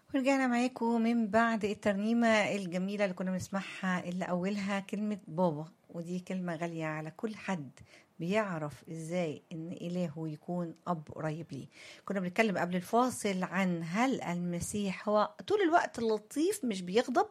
ورجعنا معاكم من بعد الترنيمة الجميلة اللي كنا بنسمعها اللي أولها كلمة بابا ودي كلمة غالية على كل حد بيعرف ازاي ان الهه يكون اب قريب ليه كنا بنتكلم قبل الفاصل عن هل المسيح هو طول الوقت لطيف مش بيغضب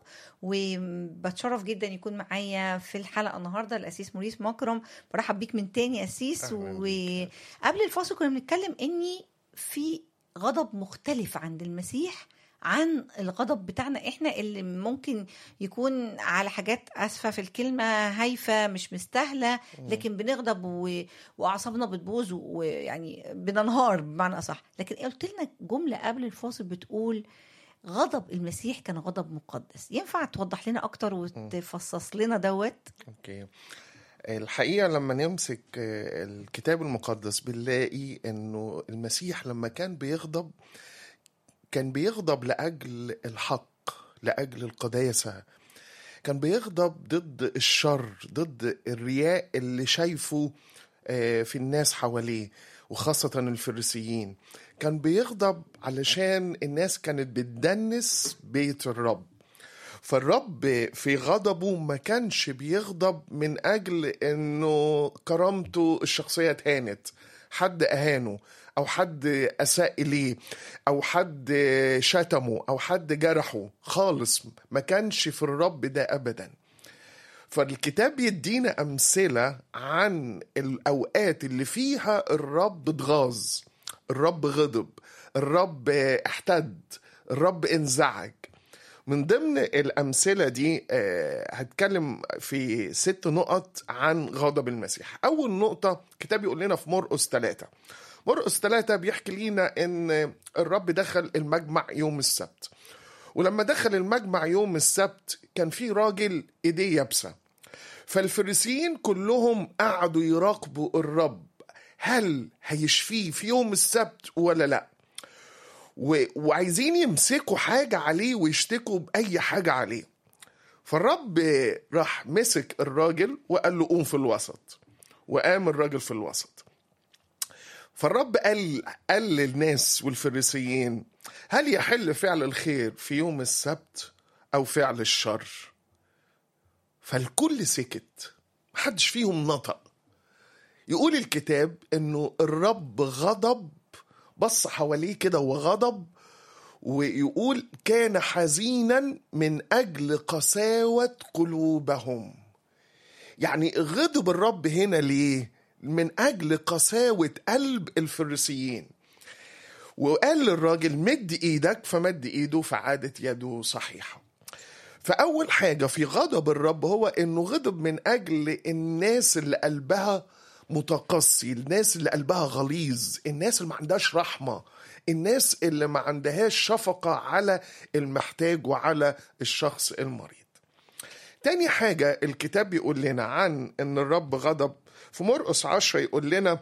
وبتشرف جدا يكون معايا في الحلقه النهارده الاسيس موريس مكرم برحب بيك من تاني اسيس أهلاً وقبل الفاصل كنا بنتكلم اني في غضب مختلف عند المسيح عن الغضب بتاعنا احنا اللي ممكن يكون على حاجات اسفه في الكلمه هايفه مش مستاهله لكن بنغضب و... واعصابنا بتبوظ ويعني بننهار بمعنى اصح لكن قلت لنا جمله قبل الفاصل بتقول غضب المسيح كان غضب مقدس ينفع توضح لنا اكتر وتفصص لنا دوت اوكي الحقيقه لما نمسك آه، الكتاب المقدس بنلاقي انه المسيح لما كان بيغضب كان بيغضب لاجل الحق لاجل القداسه كان بيغضب ضد الشر ضد الرياء اللي شايفه آه، في الناس حواليه وخاصة الفريسيين كان بيغضب علشان الناس كانت بتدنس بيت الرب فالرب في غضبه ما كانش بيغضب من أجل أنه كرامته الشخصية اتهانت حد أهانه أو حد أساء إليه أو حد شتمه أو حد جرحه خالص ما كانش في الرب ده أبداً فالكتاب بيدينا أمثلة عن الأوقات اللي فيها الرب اتغاظ الرب غضب الرب احتد الرب انزعج من ضمن الأمثلة دي آه، هتكلم في ست نقط عن غضب المسيح أول نقطة كتاب يقول لنا في مرقس ثلاثة مرقس ثلاثة بيحكي لنا إن الرب دخل المجمع يوم السبت ولما دخل المجمع يوم السبت كان في راجل ايديه يابسه فالفريسيين كلهم قعدوا يراقبوا الرب هل هيشفيه في يوم السبت ولا لا و... وعايزين يمسكوا حاجة عليه ويشتكوا بأي حاجة عليه فالرب راح مسك الراجل وقال له قوم في الوسط وقام الراجل في الوسط فالرب قال قال للناس والفريسيين هل يحل فعل الخير في يوم السبت او فعل الشر فالكل سكت محدش فيهم نطق يقول الكتاب انه الرب غضب بص حواليه كده وغضب ويقول كان حزينا من اجل قساوه قلوبهم يعني غضب الرب هنا ليه من اجل قساوه قلب الفريسيين وقال للراجل مد ايدك فمد ايده فعادت يده صحيحه فاول حاجه في غضب الرب هو انه غضب من اجل الناس اللي قلبها متقصي الناس اللي قلبها غليظ الناس اللي ما عندهاش رحمه الناس اللي ما عندهاش شفقه على المحتاج وعلى الشخص المريض تاني حاجة الكتاب بيقول لنا عن ان الرب غضب في مرقس عشرة يقول لنا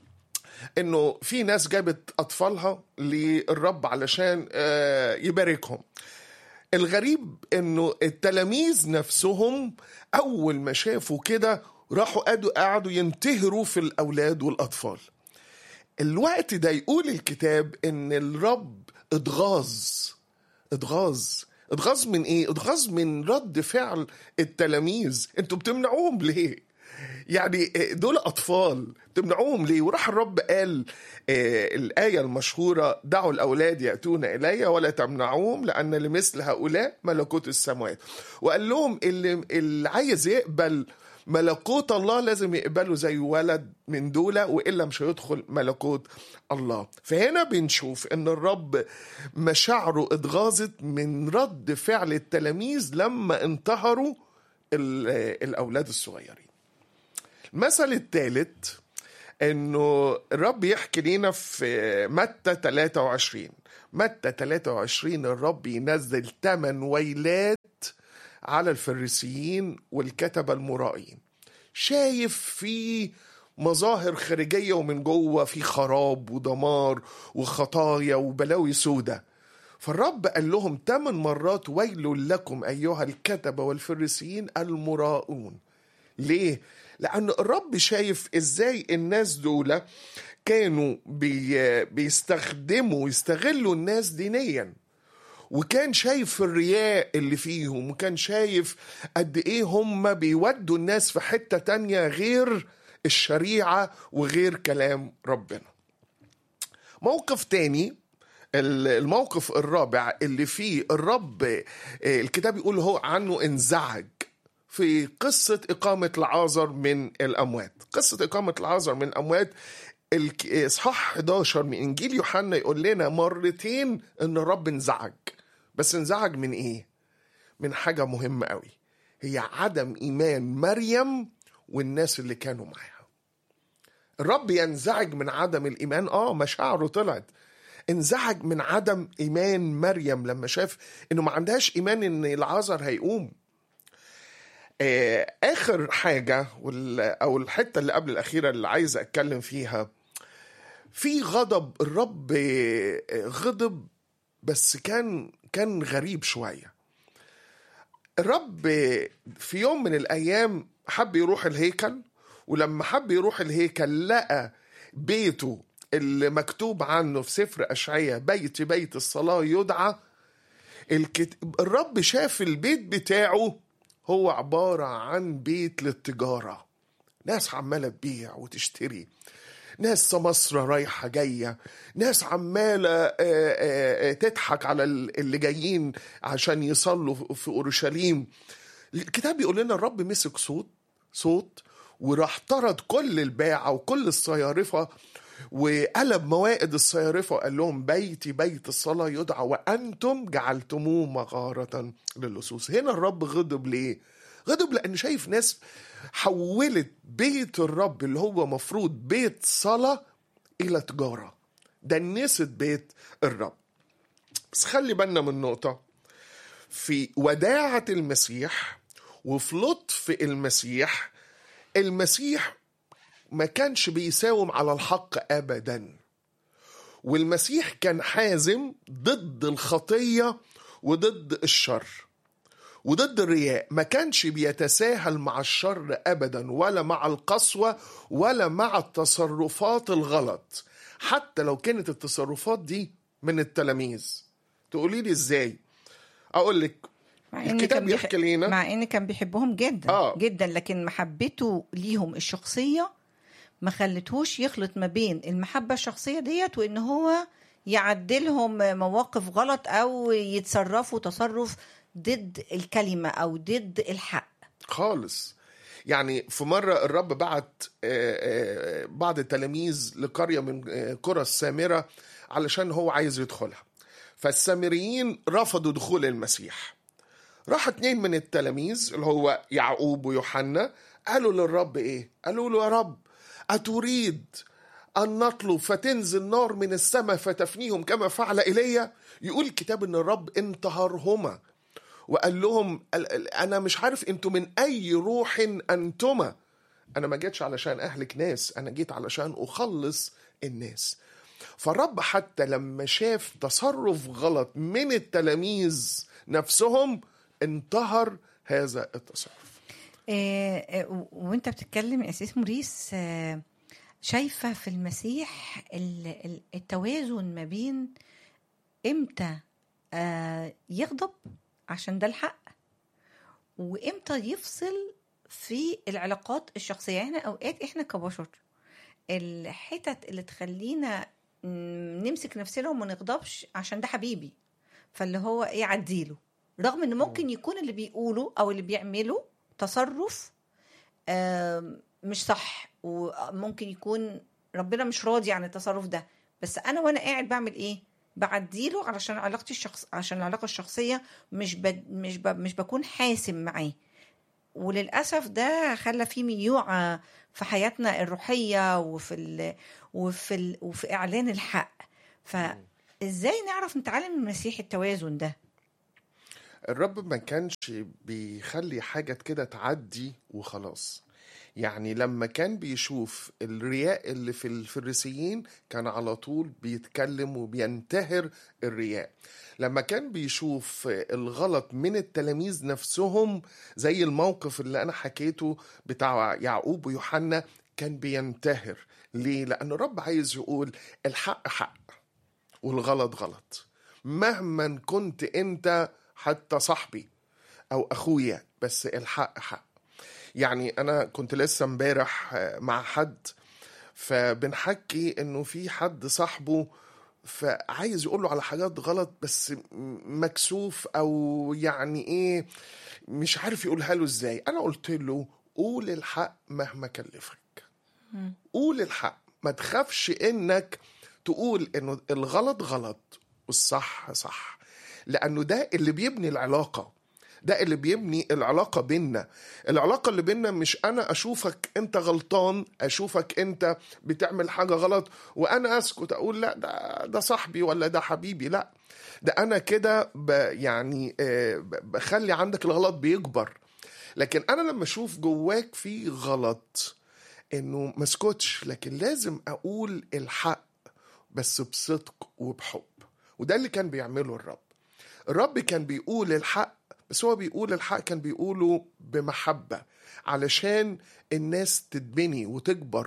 انه في ناس جابت اطفالها للرب علشان آه، يباركهم الغريب انه التلاميذ نفسهم اول ما شافوا كده راحوا قعدوا قعدوا ينتهروا في الاولاد والاطفال الوقت ده يقول الكتاب ان الرب اتغاظ اتغاظ اتغاظ من ايه اتغاظ من رد فعل التلاميذ انتوا بتمنعوهم ليه يعني دول اطفال تمنعوهم ليه وراح الرب قال آه، الايه المشهوره دعوا الاولاد ياتون الي ولا تمنعوهم لان لمثل هؤلاء ملكوت السماوات وقال لهم اللي, اللي عايز يقبل ملكوت الله لازم يقبله زي ولد من دول والا مش هيدخل ملكوت الله فهنا بنشوف ان الرب مشاعره اتغاظت من رد فعل التلاميذ لما انتهروا ال- الاولاد الصغيرين المثل الثالث انه الرب يحكي لنا في متى 23 متى 23 الرب ينزل ثمان ويلات على الفريسيين والكتبة المرائين شايف في مظاهر خارجية ومن جوه في خراب ودمار وخطايا وبلاوي سودة فالرب قال لهم ثمان مرات ويل لكم أيها الكتبة والفريسيين المراؤون ليه؟ لأن الرب شايف إزاي الناس دول كانوا بي بيستخدموا يستغلوا الناس دينيا وكان شايف الرياء اللي فيهم وكان شايف قد ايه هم بيودوا الناس في حتة تانية غير الشريعة وغير كلام ربنا موقف تاني الموقف الرابع اللي فيه الرب آه، الكتاب يقول هو عنه انزعج في قصة إقامة العازر من الأموات قصة إقامة العازر من الأموات الك- إصحاح 11 من إنجيل يوحنا يقول لنا مرتين إن الرب انزعج بس انزعج من إيه؟ من حاجة مهمة قوي هي عدم إيمان مريم والناس اللي كانوا معاها الرب ينزعج من عدم الإيمان آه مشاعره طلعت انزعج من عدم إيمان مريم لما شاف إنه ما عندهاش إيمان إن العازر هيقوم آه، اخر حاجه وال- او الحته اللي قبل الاخيره اللي عايز اتكلم فيها في غضب الرب آه، غضب بس كان كان غريب شويه الرب آه، في يوم من الايام حب يروح الهيكل ولما حب يروح الهيكل لقى بيته اللي مكتوب عنه في سفر اشعياء بيت بيت الصلاه يدعى الكت... الرب شاف البيت بتاعه هو عبارة عن بيت للتجارة ناس عمالة تبيع وتشتري ناس سمسرة رايحة جاية ناس عمالة آه، آه، آه، تضحك على ال- اللي جايين عشان يصلوا في أورشليم الكتاب بيقول لنا الرب مسك صوت صوت وراح طرد كل الباعة وكل الصيارفة وقلب موائد الصيارفة وقال لهم بيتي بيت الصلاة يدعى وأنتم جعلتموه مغارة للصوص هنا الرب غضب ليه؟ غضب لأن شايف ناس حولت بيت الرب اللي هو مفروض بيت صلاة إلى تجارة دنست بيت الرب بس خلي بالنا من نقطة في وداعة المسيح وفي لطف المسيح المسيح ما كانش بيساوم على الحق ابدا والمسيح كان حازم ضد الخطيه وضد الشر وضد الرياء ما كانش بيتساهل مع الشر ابدا ولا مع القسوه ولا مع التصرفات الغلط حتى لو كانت التصرفات دي من التلاميذ تقولي لي ازاي اقول لك مع إن الكتاب كان بيح- بيحكي لينا مع ان كان بيحبهم جدا آه. جدا لكن محبته ليهم الشخصيه ما خلتهوش يخلط ما بين المحبه الشخصيه ديت وان هو يعدلهم مواقف غلط او يتصرفوا تصرف ضد الكلمه او ضد الحق خالص يعني في مرة الرب بعت آه، آه، بعض التلاميذ لقرية من آه، قرى السامرة علشان هو عايز يدخلها فالسامريين رفضوا دخول المسيح راح اتنين من التلاميذ اللي هو يعقوب ويوحنا قالوا للرب ايه قالوا له يا رب أتريد أن نطلب فتنزل نار من السماء فتفنيهم كما فعل إيليا يقول الكتاب إن الرب انتهرهما وقال لهم ال- ال- انا مش عارف انتوا من اي روح انتما انا ما جيتش علشان اهلك ناس انا جيت علشان اخلص الناس فالرب حتى لما شاف تصرف غلط من التلاميذ نفسهم انتهر هذا التصرف آه، آه، و- وانت بتتكلم يا اساس موريس آه، شايفه في المسيح ال- ال- التوازن ما بين امتى آه، يغضب عشان ده الحق وامتى يفصل في العلاقات الشخصيه احنا اوقات احنا كبشر الحتت اللي تخلينا ن- نمسك نفسنا وما نغضبش عشان ده حبيبي فاللي هو ايه عديله رغم ان ممكن يكون اللي بيقوله او اللي بيعمله تصرف آم، مش صح وممكن يكون ربنا مش راضي عن التصرف ده بس انا وانا قاعد بعمل ايه بعديله علشان علاقتي الشخص عشان العلاقه الشخصيه مش ب... مش ب... مش بكون حاسم معاه وللاسف ده خلى في ميوعه في حياتنا الروحيه وفي ال... وفي ال... وفي اعلان الحق فازاي نعرف نتعلم من المسيح التوازن ده الرب ما كانش بيخلي حاجة كده تعدي وخلاص يعني لما كان بيشوف الرياء اللي في الفريسيين كان على طول بيتكلم وبينتهر الرياء لما كان بيشوف الغلط من التلاميذ نفسهم زي الموقف اللي انا حكيته بتاع يعقوب ويوحنا كان بينتهر ليه لان الرب عايز يقول الحق حق والغلط غلط مهما كنت انت حتى صاحبي او اخويا بس الحق حق يعني انا كنت لسه امبارح آه، مع حد فبنحكي انه في حد صاحبه فعايز يقول له على حاجات غلط بس م- مكسوف او يعني ايه مش عارف يقولها له ازاي انا قلت له قول الحق مهما كلفك قول الحق ما تخافش انك تقول انه الغلط غلط والصح صح لانه ده اللي بيبني العلاقه ده اللي بيبني العلاقه بينا العلاقه اللي بينا مش انا اشوفك انت غلطان اشوفك انت بتعمل حاجه غلط وانا اسكت اقول لا ده ده صاحبي ولا ده حبيبي لا ده انا كده ب- يعني آه، ب- بخلي عندك الغلط بيكبر لكن انا لما اشوف جواك في غلط انه ما اسكتش لكن لازم اقول الحق بس بصدق وبحب وده اللي كان بيعمله الرب الرب كان بيقول الحق بس هو بيقول الحق كان بيقوله بمحبة علشان الناس تتبني وتكبر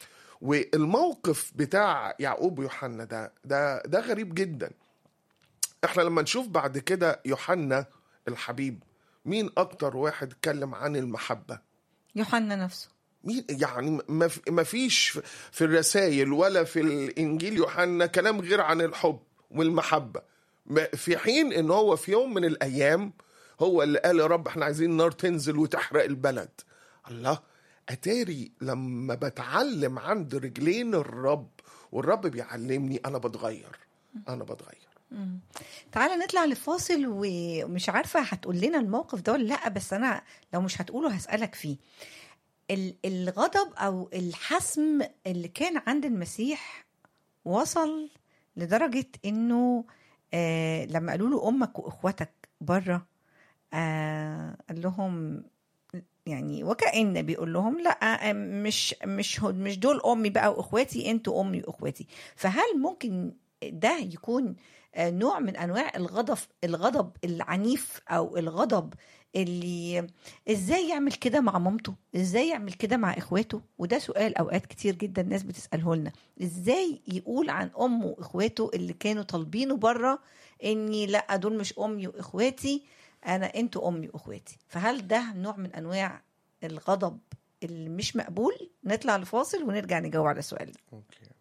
والموقف بتاع يعقوب ويوحنا ده ده ده غريب جدا احنا لما نشوف بعد كده يوحنا الحبيب مين اكتر واحد اتكلم عن المحبة يوحنا نفسه مين يعني ما في- ما فيش في الرسائل ولا في الانجيل يوحنا كلام غير عن الحب والمحبه ما- في حين ان هو في يوم من الايام هو اللي قال يا رب احنا عايزين النار تنزل وتحرق البلد الله اتاري لما بتعلم عند رجلين الرب والرب بيعلمني انا بتغير انا بتغير تعالى نطلع لفاصل ومش عارفه هتقول لنا الموقف ده ولا لا بس انا لو مش هتقوله هسالك فيه ال- الغضب او الحسم اللي كان عند المسيح وصل لدرجه انه آه لما قالوا له امك واخواتك بره آه قال لهم يعني وكأن بيقول لهم لا آه، مش مش هو- مش دول امي بقى واخواتي انتوا امي واخواتي فهل ممكن ده يكون آه، نوع من انواع الغضب الغضب العنيف او الغضب اللي ازاي يعمل كده مع مامته ازاي يعمل كده مع اخواته وده سؤال اوقات كتير جدا الناس بتساله لنا ازاي يقول عن امه واخواته اللي كانوا طالبينه بره اني لا دول مش امي واخواتي انا انتوا امي واخواتي فهل ده نوع من انواع الغضب اللي مش مقبول نطلع لفاصل ونرجع نجاوب على السؤال ده اوكي